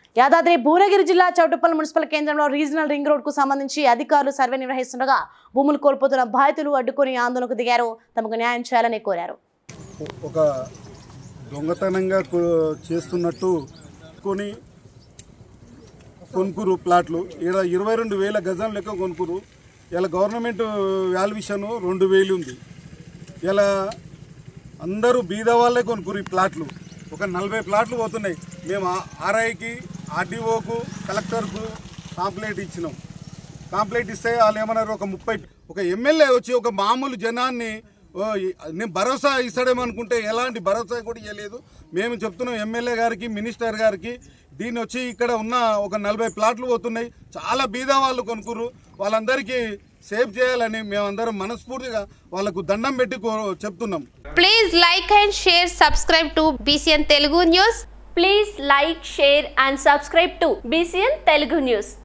యాదాద్రి భువనగిరి జిల్లా చౌటుప్పల్ మున్సిపల్ కేంద్రంలో regional ring road కు సంబంధించి అధికారులు సర్వే నిర్వహిస్తుండగా భూములు కోల్పోతున్న బాధితులు అడ్డుకొని ఆందోళనకు దిగారు తమకు న్యాయం చేయాలని కోరారు ఒక దొంగతనంగా కొ- చేస్తున్నట్టు కొని కొనుక్కురు ప్లాట్లు ఇక్కడ ఇరవై రెండు వేల గజాల లెక్క కొనుక్కురు ఇలా గవర్నమెంట్ వాల్యుయేషన్ రెండు వేలు ఉంది ఇలా అందరూ బీద వాళ్ళే కొనుక్కురు ఈ ప్లాట్లు ఒక నలభై ప్లాట్లు పోతున్నాయి మేము ఆర్ఐకి ఆర్డీఓకు కలెక్టర్కు కాంప్లైంట్ ఇచ్చినాం కాంప్లైంట్ ఇస్తే వాళ్ళు ఏమన్నారు ఒక ముప్పై ఒక ఎమ్మెల్యే వచ్చి ఒక మామూలు జనాన్ని ఓ, ఈ- నేను భరోసా ఇస్తాడేమో అనుకుంటే ఎలాంటి భరోసా కూడా ఇవ్వలేదు మేము చెప్తున్నాం ఎమ్మెల్యే గారికి మినిస్టర్ గారికి దీన్ని వచ్చి ఇక్కడ ఉన్న ఒక నలభై ప్లాట్లు పోతున్నాయి చాలా బీద వాళ్ళు కొనుక్కురు వాళ్ళందరికీ సేవ్ చేయాలని మేమందరం మనస్ఫూర్తిగా వాళ్ళకు దండం పెట్టి కో- చెప్తున్నాం Please like and share, subscribe to BCN Telugu News. Please like, share and subscribe to BCN Telugu News.